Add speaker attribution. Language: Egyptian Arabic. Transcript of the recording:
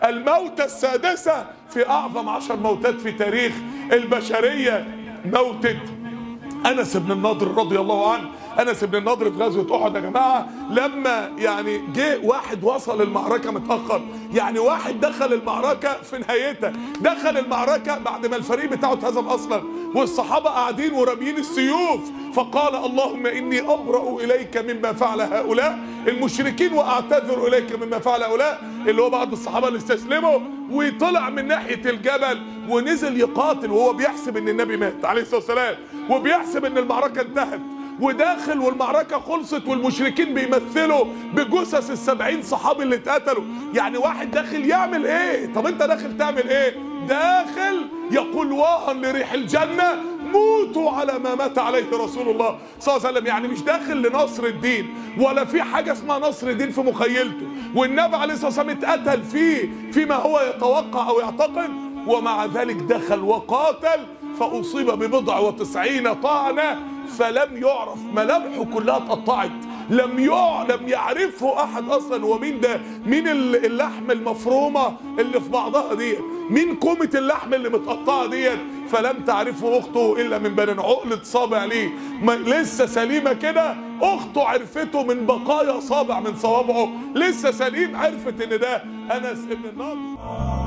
Speaker 1: الموتة السادسة في أعظم عشر موتات في تاريخ البشرية موتة انس بن النضر رضي الله عنه انس بن النضر في غزوه احد يا جماعه لما يعني جه واحد وصل المعركه متاخر يعني واحد دخل المعركه في نهايتها دخل المعركه بعد ما الفريق بتاعه اتهزم اصلا والصحابه قاعدين وراميين السيوف فقال اللهم اني ابرا اليك مما فعل هؤلاء المشركين واعتذر اليك مما فعل هؤلاء اللي هو بعض الصحابه اللي استسلموا وطلع من ناحيه الجبل ونزل يقاتل وهو بيحسب ان النبي مات عليه الصلاه والسلام وبيحسب ان المعركه انتهت وداخل والمعركة خلصت والمشركين بيمثلوا بجثث السبعين صحابي اللي اتقتلوا يعني واحد داخل يعمل ايه طب انت داخل تعمل ايه داخل يقول واها لريح الجنة موتوا على ما مات عليه رسول الله صلى الله عليه وسلم يعني مش داخل لنصر الدين ولا في حاجة اسمها نصر الدين في مخيلته والنبي عليه الصلاة والسلام اتقتل فيه فيما هو يتوقع او يعتقد ومع ذلك دخل وقاتل فأصيب ببضع وتسعين طعنة فلم يعرف ملامحه كلها اتقطعت لم يع... لم يعرفه احد اصلا هو مين ده مين ال- اللحم المفرومه اللي في بعضها ديت مين كومه اللحم اللي متقطعه ديت فلم تعرفه اخته الا من بين عقله صابع ليه ما لسه سليمه كده اخته عرفته من بقايا صابع من صوابعه لسه سليم عرفت ان ده انس ابن النضر